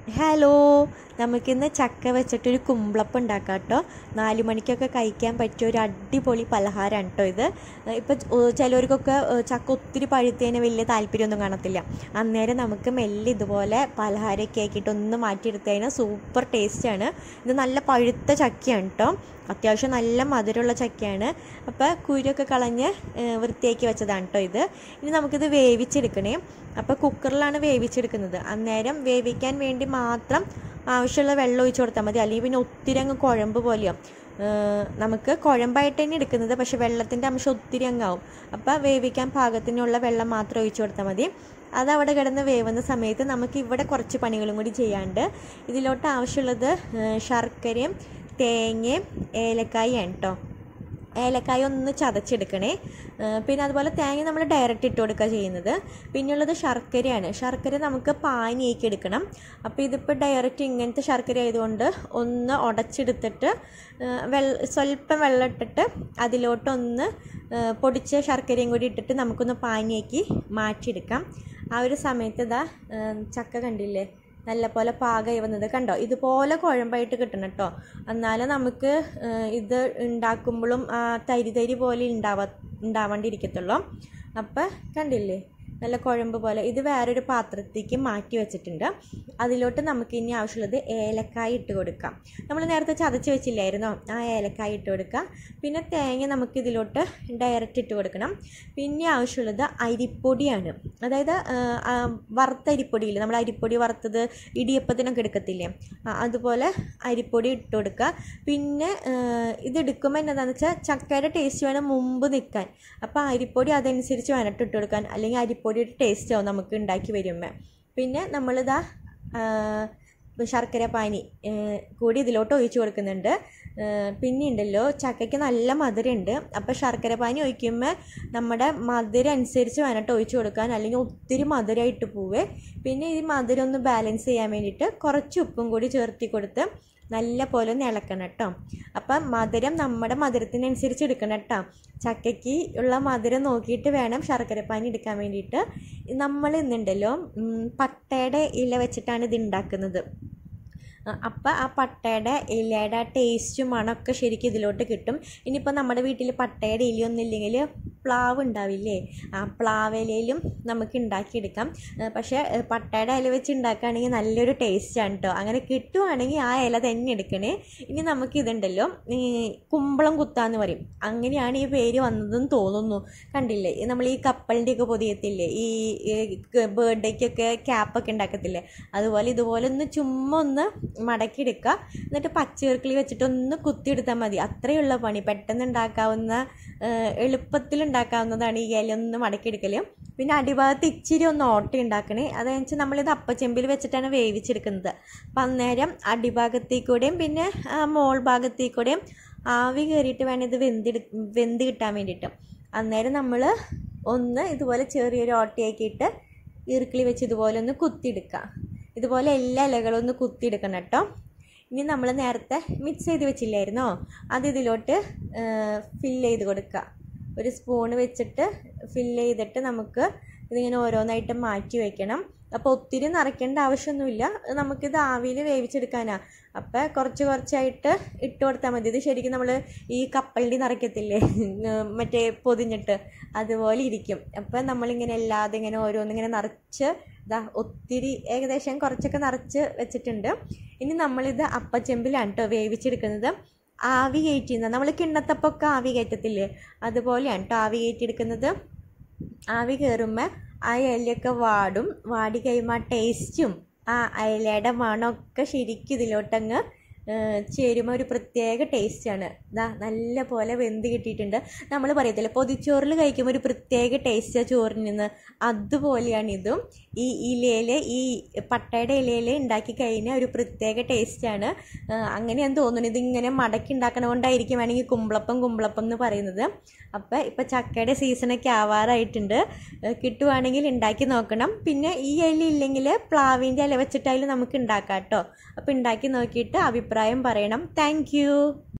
hello നമുക്കിന്ന് ചക്ക വെച്ചിട്ടൊരു കുമ്പിളപ്പം ഉണ്ടാക്കാം കേട്ടോ നാല് മണിക്കൊക്കെ കഴിക്കാൻ പറ്റിയ ഒരു അടിപൊളി പലഹാരമാണ് കേട്ടോ ഇത് ഇപ്പം ചിലവർക്കൊക്കെ ഏഹ്, ചക്ക ഒത്തിരി പഴുത്തതിന് വലിയ താല്പര്യമൊന്നും കാണത്തില്ല അന്നേരം നമുക്ക് മെല്ലെ ഇതുപോലെ പലഹാരമൊക്കെ ആക്കിയിട്ട് ഒന്ന് മാറ്റിയെടുത്ത് കഴിഞ്ഞാൽ സൂപ്പർ ടേസ്റ്റാണ് ഇത് നല്ല പഴുത്ത ചക്കയാണ് കേട്ടോ അത്യാവശ്യം നല്ല മധുരമുള്ള ചക്കയാണ് അപ്പോൾ കുരുവൊക്കെ കളഞ്ഞ് ഏഹ്, വൃത്തിയാക്കി വെച്ചതാണ് കേട്ടോ ഇത് ഇനി നമുക്കിത് വേവിച്ചെടുക്കണേ അപ്പോൾ കുക്കറിലാണ് വേവിച്ചെടുക്കുന്നത് അന്നേരം വേവിക്കാൻ വേണ്ടി മാത്രം ആവശ്യമുള്ള വെള്ളം ഒഴിച്ച് കൊടുത്താൽ മതി അല്ലെങ്കിൽ പിന്നെ ഒത്തിരി അങ്ങ് കുഴമ്പ് പോലെയോ നമുക്ക് കുഴമ്പായിട്ട് തന്നെ എടുക്കുന്നത് പക്ഷേ വെള്ളത്തിൻ്റെ അംശം ഒത്തിരി അങ്ങാവും അപ്പോൾ വേവിക്കാൻ പാകത്തിനുള്ള വെള്ളം മാത്രം ഒഴിച്ച് കൊടുത്താൽ മതി അതവിടെ കിടന്ന് വേവുന്ന സമയത്ത് നമുക്ക് ഇവിടെ കുറച്ച് പണികളും കൂടി ചെയ്യാണ്ട് ഇതിലോട്ട് ആവശ്യമുള്ളത് ഏഹ്, ശർക്കരയും തേങ്ങയും ഏലക്കായാണ് കേട്ടോ ഏലക്കായ ഒന്ന് ചതച്ചെടുക്കണേ ആ, പിന്നെ അതുപോലെ തേങ്ങ നമ്മൾ ഡയറക്റ്റ് ഇട്ട് കൊടുക്കുക ചെയ്യുന്നത് പിന്നെയുള്ളത് ശർക്കരയാണ് ശർക്കര നമുക്ക് പാനിയാക്കി എടുക്കണം അപ്പോൾ ഇതിപ്പോൾ ഡയറക്റ്റ് ഇങ്ങനത്തെ ശർക്കര ആയതുകൊണ്ട് ഒന്ന് ഉടച്ചെടുത്തിട്ട് ആ, വെള്ള സ്വല്പം വെള്ളം ഇട്ടിട്ട് അതിലോട്ടൊന്ന് ആ, പൊടിച്ച ശർക്കരയും കൂടി ഇട്ടിട്ട് നമുക്കൊന്ന് പാനിയാക്കി മാറ്റിയെടുക്കാം ആ ഒരു സമയത്ത് ഇതാ ആ, ചക്ക കണ്ടില്ലേ നല്ല പോലെ പാകമായി വന്നത് കണ്ടോ ഇതുപോലെ കുഴമ്പായിട്ട് കിട്ടണം കേട്ടോ എന്നാലും നമുക്ക് ഏഹ്, ഇത് ഉണ്ടാക്കുമ്പോഴും ആ തരി തരി പോലെ ഉണ്ടാവാ ഉണ്ടാവാണ്ടിരിക്കത്തുള്ളൂ അപ്പം കണ്ടില്ലേ നല്ല കുഴമ്പ് പോലെ ഇത് വേറൊരു പാത്രത്തേക്ക് മാറ്റി വെച്ചിട്ടുണ്ട് അതിലോട്ട് നമുക്ക് ഇനി ആവശ്യമുള്ളത് ഏലക്കായ ഇട്ട് കൊടുക്കാം നമ്മൾ നേരത്തെ ചതച്ച് വെച്ചില്ലായിരുന്നോ ആ ഏലക്കായ ഇട്ട് കൊടുക്കാം പിന്നെ തേങ്ങ നമുക്ക് ഇതിലോട്ട് ഡയറക്റ്റ് ഇട്ട് കൊടുക്കണം പിന്നെ ആവശ്യമുള്ളത് അരിപ്പൊടിയാണ് അതായത് ആ, ആ, വറുത്ത അരിപ്പൊടിയില്ലേ നമ്മൾ അരിപ്പൊടി വറുത്തത് ഇടിയപ്പത്തിനൊക്കെ എടുക്കത്തില്ലേ ആ, അതുപോലെ അരിപ്പൊടി ഇട്ട് കൊടുക്കുക പിന്നെ ആ, ഇത് എടുക്കുമ്പോൾ എന്നതാണെന്ന് വെച്ചാൽ ചക്കയുടെ ടേസ്റ്റ് വേണം മുമ്പ് നിൽക്കാൻ അപ്പോൾ അരിപ്പൊടി അതനുസരിച്ച് വേണം ഇട്ട് കൊടുക്കാൻ അല്ലെങ്കിൽ അരിപ്പൊടിയുടെ ടേസ്റ്റ് ആവും നമുക്ക് ഉണ്ടാക്കി വരുമ്പോൾ പിന്നെ നമ്മളിതാ ആ, ശർക്കര പാനി ഏ, കൂടി ഇതിലോട്ട് ഒഴിച്ചു കൊടുക്കുന്നുണ്ട് ഏ, പിന്നെ ഉണ്ടല്ലോ ചക്കയ്ക്ക് നല്ല മധുരമുണ്ട് അപ്പോൾ ശർക്കര പാനി ഒഴിക്കുമ്പോൾ നമ്മുടെ മധുരം അനുസരിച്ച് വേണം ഒഴിച്ചു കൊടുക്കാൻ അല്ലെങ്കിൽ ഒത്തിരി മധുരമായിട്ട് പോവേ പിന്നെ ഈ മധുരം ഒന്ന് ബാലൻസ് ചെയ്യാൻ വേണ്ടിയിട്ട് കുറച്ച് ഉപ്പും കൂടി ചേർത്തി കൊടുത്ത് നല്ല പോലെ ഒന്ന് ഇളക്കണം കേട്ടോ അപ്പം മധുരം നമ്മുടെ മധുരത്തിനനുസരിച്ച് എടുക്കണം കേട്ടോ ചക്കയ്ക്ക് ഉള്ള മധുരം നോക്കിയിട്ട് വേണം ശർക്കരപ്പാനി എടുക്കാൻ വേണ്ടിയിട്ട് നമ്മൾ ഇന്നുണ്ടല്ലോ ഉം, പട്ടയുടെ ഇല വെച്ചിട്ടാണ് ഇത് ഉണ്ടാക്കുന്നത് അപ്പം ആ പട്ടയുടെ ഇലയുടെ ആ ടേസ്റ്റും മണമൊക്കെ ശരിക്കും ഇതിലോട്ട് കിട്ടും ഇനിയിപ്പോൾ നമ്മുടെ വീട്ടിൽ പട്ടയുടെ ഇലയൊന്നും ഇല്ലെങ്കിൽ പ്ലാവ് ഉണ്ടാവില്ലേ ആ പ്ലാവിലയിലും നമുക്ക് ഉണ്ടാക്കിയെടുക്കാം ഏ, പക്ഷേ ഏ, പട്ടയുടെ ഇല വെച്ച് ഉണ്ടാക്കുകയാണെങ്കിൽ നല്ലൊരു ടേസ്റ്റാണ് കേട്ടോ അങ്ങനെ കിട്ടുവാണെങ്കിൽ ആ ഇല തന്നെ എടുക്കണേ ഇനി നമുക്ക് ഇതുണ്ടല്ലോ ഈ കുമ്പളം കുത്താന്ന് പറയും അങ്ങനെയാണ് ഈ പേര് വന്നതെന്ന് തോന്നുന്നു കണ്ടില്ലേ ഈ നമ്മൾ ഈ കപ്പലിൻ്റെ ഒക്കെ പൊതിയത്തില്ലേ ഈ ബർത്ത്ഡേക്കൊക്കെ ക്യാപ്പൊക്കെ ഉണ്ടാക്കത്തില്ലേ അതുപോലെ ഇതുപോലെ ഒന്ന് ചുമ്മാ ഒന്ന് മടക്കിയെടുക്കുക എന്നിട്ട് പച്ചീർക്കിളി വെച്ചിട്ട് ഒന്ന് കുത്തിയെടുത്താൽ മതി അത്രയുള്ള പണി പെട്ടെന്ന് ഉണ്ടാക്കാവുന്ന എളുപ്പത്തിൽ ഉണ്ടാക്കാവുന്നതാണ് ഈ ഇല ഒന്ന് മടക്കിയെടുക്കൽ പിന്നെ അടിഭാഗത്ത് ഇച്ചിരി ഒന്ന് ഓട്ട ഉണ്ടാക്കണേ അതെന്ന് വെച്ചാൽ നമ്മളിത് അപ്പച്ചെമ്പിൽ വെച്ചിട്ടാണ് വേവിച്ചെടുക്കുന്നത് അപ്പം അന്നേരം അടിഭാഗത്തേക്കൂടെയും പിന്നെ ആ മോൾ ഭാഗത്തേക്കൂടെയും ആവി കയറിയിട്ട് വേണം ഇത് വെന്തെടു വെന്ത് കിട്ടാൻ വേണ്ടിയിട്ട് അന്നേരം നമ്മൾ ഒന്ന് ഇതുപോലെ ചെറിയൊരു ഓട്ടയാക്കിയിട്ട് ഈർക്കിളി വെച്ച് ഇതുപോലെ ഒന്ന് കുത്തിയെടുക്കുക ഇതുപോലെ എല്ലാ ഇലകളും ഒന്ന് കുത്തിയെടുക്കണം കേട്ടോ ഇനി നമ്മൾ നേരത്തെ മിക്സ് ചെയ്ത് വെച്ചില്ലായിരുന്നോ അത് ഇതിലോട്ട് ഫില്ല് ചെയ്ത് കൊടുക്കുക ഒരു സ്പൂണ് വെച്ചിട്ട് ഫില്ല് ചെയ്തിട്ട് നമുക്ക് ഇതിങ്ങനെ ഓരോന്നായിട്ട് മാറ്റി വെക്കണം അപ്പോൾ ഒത്തിരി നിറയ്ക്കേണ്ട ആവശ്യമൊന്നുമില്ല നമുക്കിത് ആവിയിൽ വേവിച്ചെടുക്കാനാണ് അപ്പോൾ കുറച്ച് കുറച്ചായിട്ട് ഇട്ട് കൊടുത്താൽ മതി ഇത് ശരിക്കും നമ്മൾ ഈ കപ്പലിൻ്റെ നിറയ്ക്കത്തില്ലേ മറ്റേ പൊതിഞ്ഞിട്ട് അതുപോലെ ഇരിക്കും അപ്പോൾ നമ്മളിങ്ങനെ എല്ലാതെ ഇങ്ങനെ ഓരോന്നിങ്ങനെ നിറച്ച് ഇതാ ഒത്തിരി ഏകദേശം കുറച്ചൊക്കെ നിറച്ച് വെച്ചിട്ടുണ്ട് ഇനി നമ്മളിത് അപ്പച്ചെമ്പിലാണ് കേട്ടോ വേവിച്ചെടുക്കുന്നത് ആവി കയറ്റിയുന്ന നമ്മൾ കിണ്ണത്തപ്പൊക്കെ ആവി കയറ്റത്തില്ലേ അതുപോലെയാണ് കേട്ടോ ആവി കയറ്റിയെടുക്കുന്നത് ആവി കയറുമ്പോൾ ആ ഇലയൊക്കെ വാടും വാടി കഴിയുമ്പോൾ ആ ടേസ്റ്റും ആ ഇലയുടെ മണമൊക്കെ ശരിക്കും ഇതിലോട്ടങ്ങ് ചേരുമ്പോൾ ഒരു പ്രത്യേക ടേസ്റ്റാണ് ഇതാ നല്ല പോലെ വെന്ത് കിട്ടിയിട്ടുണ്ട് നമ്മൾ പറയത്തില്ല പൊതിച്ചോറിൽ കഴിക്കുമ്പോൾ ഒരു പ്രത്യേക ടേസ്റ്റാണ് ചോറിൽ നിന്ന് അതുപോലെയാണ് ഇതും ഈ ഇലയിൽ ഈ പട്ടയുടെ ഇലയിൽ ഉണ്ടാക്കി കഴിഞ്ഞാൽ ഒരു പ്രത്യേക ടേസ്റ്റാണ് അങ്ങനെയാന്ന് തോന്നുന്നു ഇതിങ്ങനെ മടക്കി ഉണ്ടാക്കണ കൊണ്ടായിരിക്കും വേണമെങ്കിൽ കുമ്പളപ്പം കുമ്പളപ്പം എന്ന് പറയുന്നത് അപ്പോൾ ഇപ്പോൾ ചക്കയുടെ സീസണൊക്കെ ആവാറായിട്ടുണ്ട് ഏഹ് കിട്ടുവാണെങ്കിൽ ഉണ്ടാക്കി നോക്കണം പിന്നെ ഈ ഇല ഇല്ലെങ്കിൽ പ്ലാവിൻ്റെ ഇല വെച്ചിട്ടായാലും നമുക്ക് ഉണ്ടാക്കാം കേട്ടോ അപ്പോൾ ഉണ്ടാക്കി നോക്കിയിട്ട് അഭിപ്രായം പറയണം താങ്ക്